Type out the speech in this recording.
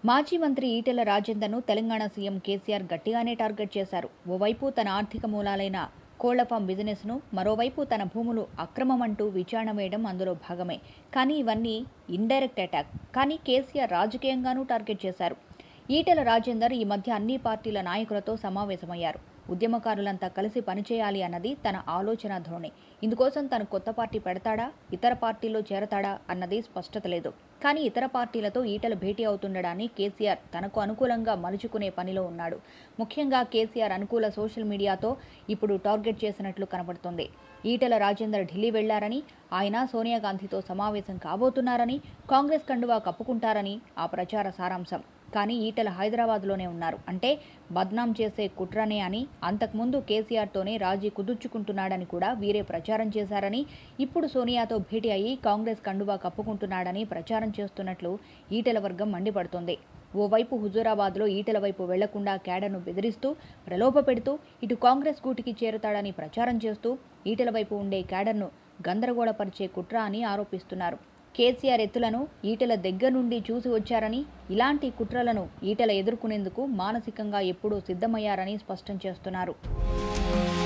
మాజీ మంత్రి ఈటెల రాజేందర్ను తెలంగాణ సీఎం కేసీఆర్ గట్టిగానే టార్గెట్ చేశారు ఓవైపు తన ఆర్థిక మూలాలైన కోళ్ల ఫామ్ బిజినెస్ను మరోవైపు తన భూములు అక్రమమంటూ విచారణ వేయడం అందులో భాగమే కానీ ఇవన్నీ ఇండైరెక్ట్ అటాక్ కానీ కేసీఆర్ రాజకీయంగానూ టార్గెట్ చేశారు ఈటెల రాజేందర్ ఈ మధ్య అన్ని పార్టీల నాయకులతో సమావేశమయ్యారు ఉద్యమకారులంతా కలిసి పనిచేయాలి అన్నది తన ఆలోచన ధోరణి ఇందుకోసం తను కొత్త పార్టీ పెడతాడా ఇతర పార్టీల్లో చేరతాడా అన్నది స్పష్టత లేదు కానీ ఇతర పార్టీలతో ఈటల భేటీ అవుతుండడాన్ని కేసీఆర్ తనకు అనుకూలంగా మలుచుకునే పనిలో ఉన్నాడు ముఖ్యంగా కేసీఆర్ అనుకూల సోషల్ మీడియాతో ఇప్పుడు టార్గెట్ చేసినట్లు కనబడుతోంది ఈటల రాజేందర్ ఢిల్లీ వెళ్లారని ఆయన సోనియా గాంధీతో సమావేశం కాబోతున్నారని కాంగ్రెస్ కండువా కప్పుకుంటారని ఆ ప్రచార సారాంశం కానీ ఈటల హైదరాబాద్లోనే ఉన్నారు అంటే బద్నాం చేసే కుట్రనే అని అంతకుముందు కేసీఆర్తోనే రాజీ కుదుర్చుకుంటున్నాడని కూడా వీరే ప్రచారం చేశారని ఇప్పుడు సోనియాతో భేటీ అయ్యి కాంగ్రెస్ కండువా కప్పుకుంటున్నాడని ప్రచారం చేస్తున్నట్లు ఈటల వర్గం మండిపడుతోంది ఓవైపు హుజూరాబాద్లో ఈటల వైపు వెళ్లకుండా క్యాడర్ను బెదిరిస్తూ ప్రలోభ పెడుతూ ఇటు కాంగ్రెస్ గూటికి చేరుతాడని ప్రచారం చేస్తూ ఈటల వైపు ఉండే క్యాడర్ను గందరగోళపరిచే కుట్ర అని ఆరోపిస్తున్నారు కేసీఆర్ ఎత్తులను ఈటల దగ్గర నుండి చూసి వచ్చారని ఇలాంటి కుట్రలను ఈటల ఎదుర్కొనేందుకు మానసికంగా ఎప్పుడూ సిద్ధమయ్యారని స్పష్టం చేస్తున్నారు